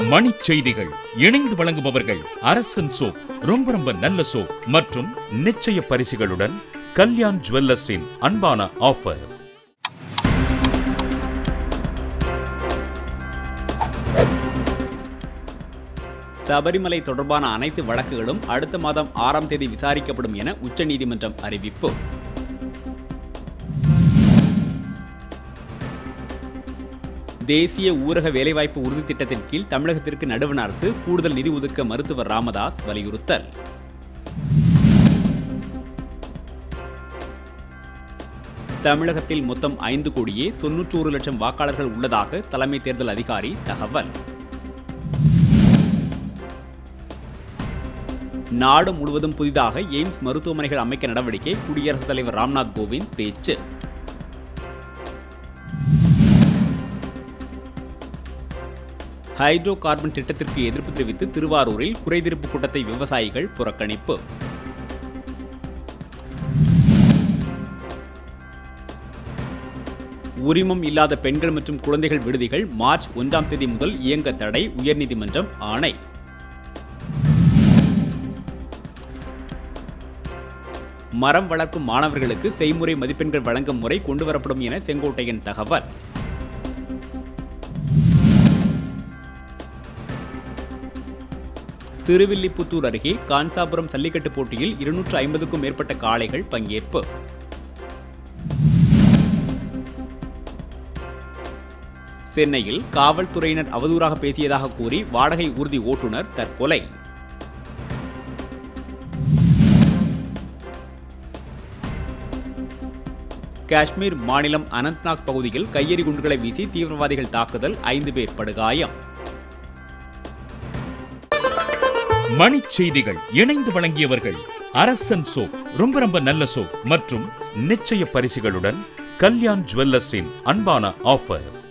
மணிச் செய்திகள் இணைந்து வழங்குபவர்கள் அரசன் சோப் ரொம்ப ரொம்ப நல்ல சோப் மற்றும் நிச்சய பரிசுகளுடன் கல்யாண் ஜுவல்லர்ஸின் அன்பான ஆஃபர் சபரிமலை தொடர்பான அனைத்து வழக்குகளும் அடுத்த மாதம் ஆறாம் தேதி விசாரிக்கப்படும் என உச்சநீதிமன்றம் அறிவிப்பு தேசிய ஊரக வேலைவாய்ப்பு உறுதி திட்டத்தின் கீழ் தமிழகத்திற்கு நடுவண் அரசு கூடுதல் நிதி ஒதுக்க மருத்துவர் ராமதாஸ் வலியுறுத்தல் தமிழகத்தில் மொத்தம் ஐந்து கோடியே தொன்னூற்றோரு லட்சம் வாக்காளர்கள் உள்ளதாக தலைமை தேர்தல் அதிகாரி தகவல் நாடு முழுவதும் புதிதாக எய்ம்ஸ் மருத்துவமனைகள் அமைக்க நடவடிக்கை குடியரசுத் தலைவர் ராம்நாத் கோவிந்த் பேச்சு ஹைட்ரோ கார்பன் திட்டத்திற்கு எதிர்ப்பு தெரிவித்து திருவாரூரில் குறைதீர்ப்பு கூட்டத்தை விவசாயிகள் புறக்கணிப்பு உரிமம் இல்லாத பெண்கள் மற்றும் குழந்தைகள் விடுதிகள் மார்ச் ஒன்றாம் தேதி முதல் இயங்க தடை உயர்நீதிமன்றம் ஆணை மரம் வளர்க்கும் மாணவர்களுக்கு செய்முறை மதிப்பெண்கள் வழங்கும் முறை கொண்டுவரப்படும் என செங்கோட்டையன் தகவல் திருவில்லிபுத்தூர் அருகே காஞ்சாபுரம் சல்லிக்கட்டு போட்டியில் இருநூற்று ஐம்பதுக்கும் மேற்பட்ட காளைகள் பங்கேற்பு சென்னையில் காவல்துறையினர் அவதூறாக பேசியதாக கூறி வாடகை ஊர்தி ஓட்டுநர் தற்கொலை காஷ்மீர் மாநிலம் அனந்த்நாக் பகுதியில் கையெறி குண்டுகளை வீசி தீவிரவாதிகள் தாக்குதல் ஐந்து பேர் படுகாயம் மணிச் செய்திகள் இணைந்து வழங்கியவர்கள் அரசன் சோப் ரொம்ப ரொம்ப நல்ல சோப் மற்றும் நிச்சய பரிசுகளுடன் கல்யாண் ஜுவல்லர்ஸின் அன்பான ஆஃபர்